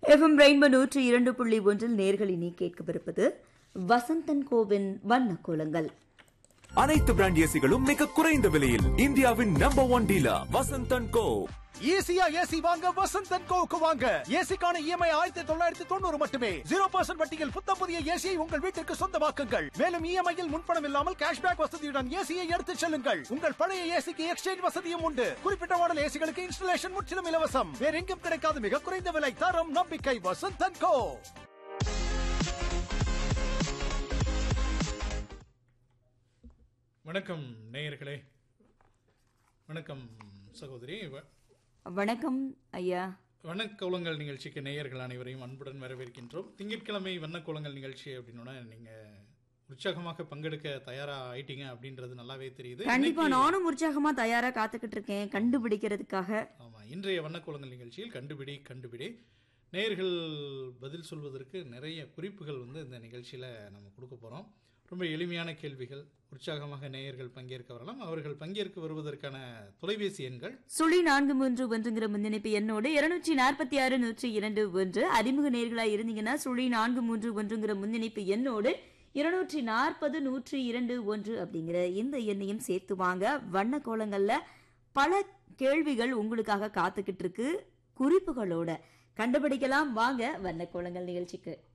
FM rainbow நூற்றி இரண்டு புள்ளி ஒன்றில் நேர்களினி கேட்கவிருப்பது வசந்தன் கோவின் வண்ண கோலங்கள் அனைத்து பிராண்ட் ஏசிகளும் மிக குறைந்த விலையில் இந்தியாவின் நம்பர் ஒன் டீலர் வசந்தன் கோ ஈஸியா ஏசி வாங்க வசந்த் அண்ட் கோவுக்கு வாங்க ஏசிக்கான இஎம்ஐ ஆயிரத்தி தொள்ளாயிரத்தி தொண்ணூறு மட்டுமே ஜீரோ பர்சன்ட் வட்டியில் புத்தம் புதிய ஏசியை உங்கள் வீட்டிற்கு சொந்தமாக்குங்கள் மேலும் இஎம்ஐயில் முன்பணம் இல்லாமல் கேஷ்பேக் வசதியுடன் ஏசியை எடுத்துச் செல்லுங்கள் உங்கள் பழைய ஏசிக்கு எக்ஸ்சேஞ்ச் வசதியும் உண்டு குறிப்பிட்ட மாடல் ஏசிகளுக்கு இன்ஸ்டலேஷன் முற்றிலும் இலவசம் வேற எங்கும் கிடைக்காத மிக குறைந்த விலை தரம் நம்பிக்கை வசந்த் அண்ட் கோ வணக்கம் நேயர்களே வணக்கம் சகோதரி வ- வணக்கம் ஐயா வண்ணக்கோலங்கள் நிகழ்ச்சிக்கு நேயர்கள் அனைவரையும் அன்புடன் வரவேற்கின்றோம் திங்கட்கிழமை வண்ணக்கோலங்கள் நிகழ்ச்சி அப்படின்னா நீங்க உற்சாகமாக பங்கெடுக்க தயாரா ஆயிட்டீங்க அப்படின்றது நல்லாவே தெரியுது கண்டிப்பா இன்னைக்கு- நானும் உற்சாகமா தயாரா காத்துக்கிட்டு இருக்கேன் கண்டுபிடிக்கிறதுக்காக ஆமா இன்றைய வண்ணக்கோலங்கள் நிகழ்ச்சியில் கண்டுபிடி கண்டுபிடி நேயர்கள் பதில் சொல்வதற்கு நிறைய குறிப்புகள் வந்து இந்த நிகழ்ச்சியில நம்ம கொடுக்க போறோம் ரொம்ப எளிமையான கேள்விகள் உற்சாகமாக நேயர்கள் பங்கேற்க வரலாம் அவர்கள் பங்கேற்க வருவதற்கான தொலைபேசி எண்கள் சுழி நான்கு மூன்று ஒன்றுங்கிற முன்னிணைப்பு எண்ணோடு இருநூற்றி நாற்பத்தி ஆறு நூற்றி இரண்டு ஒன்று அறிமுக நேர்களா இருந்தீங்கன்னா சுழி நான்கு மூன்று ஒன்றுங்கிற முன்னிணைப்பு எண்ணோடு இருநூற்றி நாற்பது நூற்றி இரண்டு ஒன்று அப்படிங்கிற இந்த எண்ணையும் சேர்த்து வாங்க வண்ண கோலங்கள்ல பல கேள்விகள் உங்களுக்காக காத்துக்கிட்டு இருக்கு குறிப்புகளோட கண்டுபிடிக்கலாம் வாங்க வண்ண கோலங்கள் நிகழ்ச்சிக்கு